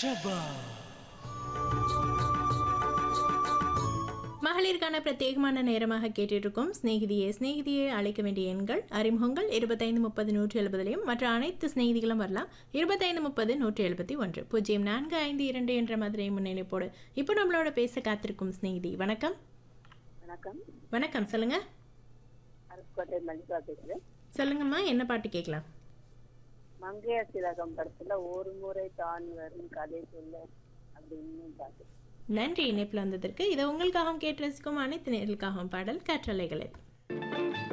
ஷபா மகளிருக்கான பிரத்யேகமான நேரமாக கேட்டிருக்கும் சிநேகிதியே சிநேகிதியை அழைக்க வேண்டிய எண்கள் அறிமுகங்கள் இருபத்தைந்து முப்பது நூற்றி எழுபதுலையும் மற்ற அனைத்து சிநேகிதிகளும் வரலாம் இருபத்தைந்து முப்பது நூற்றி எழுபத்தி ஒன்று பூஜ்ஜியம் நான்கு ஐந்து இரண்டு என்ற மாதிரி முன்னிலைப்போடு இப்போ நம்மளோட பேச காத்திருக்கும் சிநேகிதி வணக்கம் வணக்கம் வணக்கம் சொல்லுங்க அருப்புக்கோட்டை மல்லிகா பேசுறேன் சொல்லுங்கம்மா என்ன பாட்டு கேட்கலாம் மங்கையர் திலகம் படத்துல ஒரு முறை தான் வரும் கதை சொல்ல அப்படின்னு பாட்டு நன்றி இணைப்பில் வந்ததற்கு இது உங்களுக்காகவும் கேட்டு ரசிக்கும் அனைத்து நேர்களுக்காகவும் பாடல் காற்றலைகளில்